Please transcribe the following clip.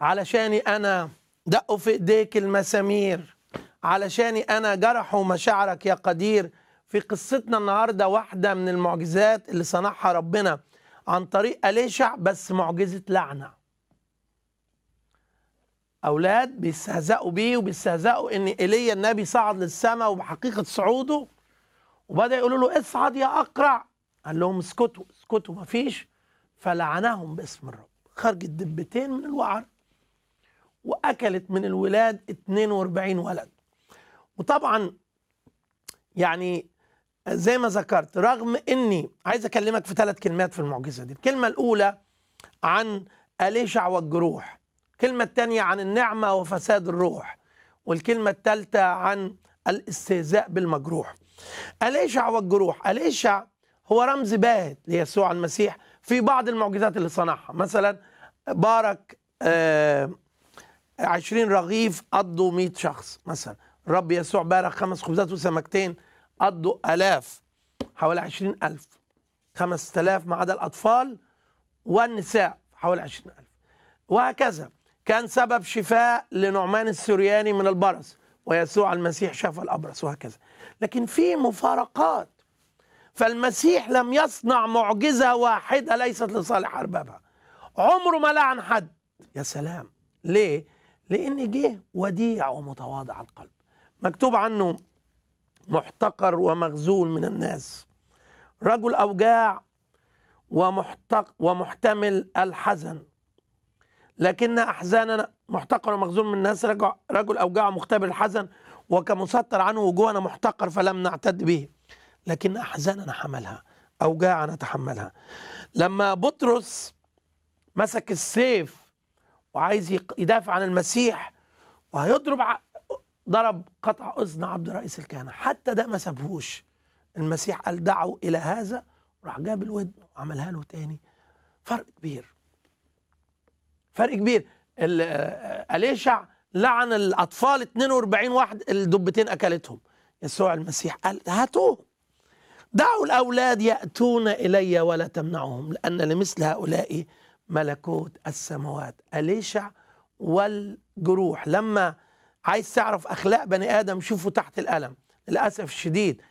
علشاني انا دقوا في ايديك المسامير علشاني انا جرحوا مشاعرك يا قدير في قصتنا النهارده واحده من المعجزات اللي صنعها ربنا عن طريق اليشع بس معجزه لعنه اولاد بيستهزئوا بيه وبيستهزئوا ان ايليا النبي صعد للسماء وبحقيقه صعوده وبدا يقولوا له اصعد يا اقرع قال لهم اسكتوا اسكتوا مفيش فلعنهم باسم الرب خرجت دبتين من الوعر واكلت من الولاد 42 ولد وطبعا يعني زي ما ذكرت رغم اني عايز اكلمك في ثلاث كلمات في المعجزه دي الكلمه الاولى عن اليشع والجروح الكلمه الثانيه عن النعمه وفساد الروح والكلمه الثالثه عن الاستهزاء بالمجروح اليشع والجروح اليشع هو رمز باهت ليسوع المسيح في بعض المعجزات اللي صنعها مثلا بارك آه عشرين رغيف قضوا مئة شخص مثلا الرب يسوع بارك خمس خبزات وسمكتين قضوا ألاف حوالي عشرين ألف خمس تلاف ما عدا الأطفال والنساء حوالي عشرين ألف وهكذا كان سبب شفاء لنعمان السورياني من البرص ويسوع المسيح شفى الأبرص وهكذا لكن في مفارقات فالمسيح لم يصنع معجزة واحدة ليست لصالح أربابها عمره ما لعن حد يا سلام ليه؟ لأن جه وديع ومتواضع القلب مكتوب عنه محتقر ومخزول من الناس رجل أوجاع ومحتق ومحتمل الحزن لكن أحزاننا محتقر ومخزول من الناس رجل, رجل أوجاع ومختبر الحزن وكمسطر عنه وجوهنا محتقر فلم نعتد به لكن أحزاننا حملها أوجاعنا تحملها لما بطرس مسك السيف وعايز يدافع عن المسيح وهيضرب ضرب قطع اذن عبد رئيس الكهنه حتى ده ما سابهوش المسيح قال دعوا الى هذا وراح جاب الودن وعملها له تاني فرق كبير فرق كبير اليشع لعن الاطفال 42 واحد الدبتين اكلتهم يسوع المسيح قال هاتوهم دعوا الاولاد ياتون الي ولا تمنعهم لان لمثل هؤلاء ملكوت السماوات أليشع والجروح لما عايز تعرف أخلاق بني آدم شوفوا تحت الألم للأسف الشديد